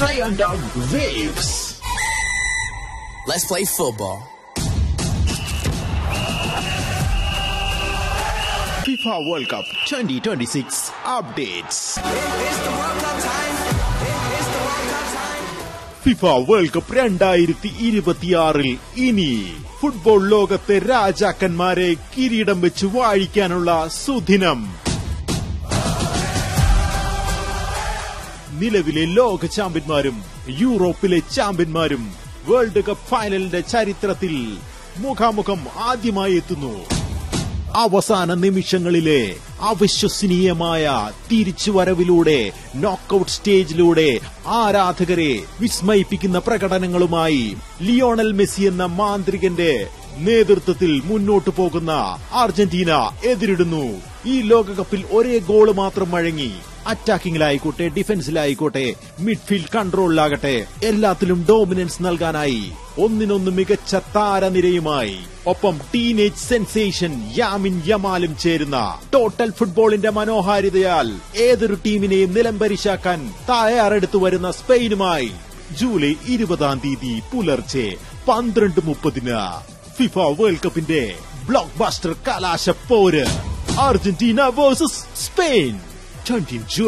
Triangle Waves. Let's play football. FIFA World Cup 2026 updates. FIFA world cup രണ്ടായിരത്തി ഇരുപത്തിയാറിൽ ഇനി football ലോകത്തെ രാജാക്കന്മാരെ കിരീടം വെച്ച് വാഴിക്കാനുള്ള സുദിനം നിലവിലെ ലോക ചാമ്പ്യന്മാരും യൂറോപ്പിലെ ചാമ്പ്യന്മാരും വേൾഡ് കപ്പ് ഫൈനലിന്റെ ചരിത്രത്തിൽ മുഖാമുഖം ആദ്യമായി എത്തുന്നു അവസാന നിമിഷങ്ങളിലെ അവിശ്വസനീയമായ തിരിച്ചുവരവിലൂടെ നോക്കൌട്ട് സ്റ്റേജിലൂടെ ആരാധകരെ വിസ്മയിപ്പിക്കുന്ന പ്രകടനങ്ങളുമായി ലിയോണൽ മെസ്സി എന്ന മാന്ത്രികന്റെ നേതൃത്വത്തിൽ മുന്നോട്ടു പോകുന്ന അർജന്റീന എതിരിടുന്നു ഈ ലോകകപ്പിൽ ഒരേ ഗോള് മാത്രം വഴങ്ങി അറ്റാക്കിംഗിലായിക്കോട്ടെ ഡിഫൻസിലായിക്കോട്ടെ മിഡ്ഫീൽഡ് കൺട്രോളിലാകട്ടെ എല്ലാത്തിലും ഡോമിനൻസ് നൽകാനായി ഒന്നിനൊന്ന് മികച്ച താരനിരയുമായി ഒപ്പം ടീനേജ് സെൻസേഷൻ യാമിൻ യമാലും ചേരുന്ന ടോട്ടൽ ഫുട്ബോളിന്റെ മനോഹാരിതയാൽ ഏതൊരു ടീമിനെയും നിലംപരിശാക്കാൻ തയ്യാറെടുത്തു വരുന്ന സ്പെയിനുമായി ജൂലൈ ഇരുപതാം തീയതി പുലർച്ചെ പന്ത്രണ്ട് മുപ്പതിന് ഫിഫ വേൾഡ് കപ്പിന്റെ ബ്ലോക്ക് ബസ്റ്റർ കലാശ പോര് അർജന്റീന വേഴ്സസ് സ്പെയിൻ 20 June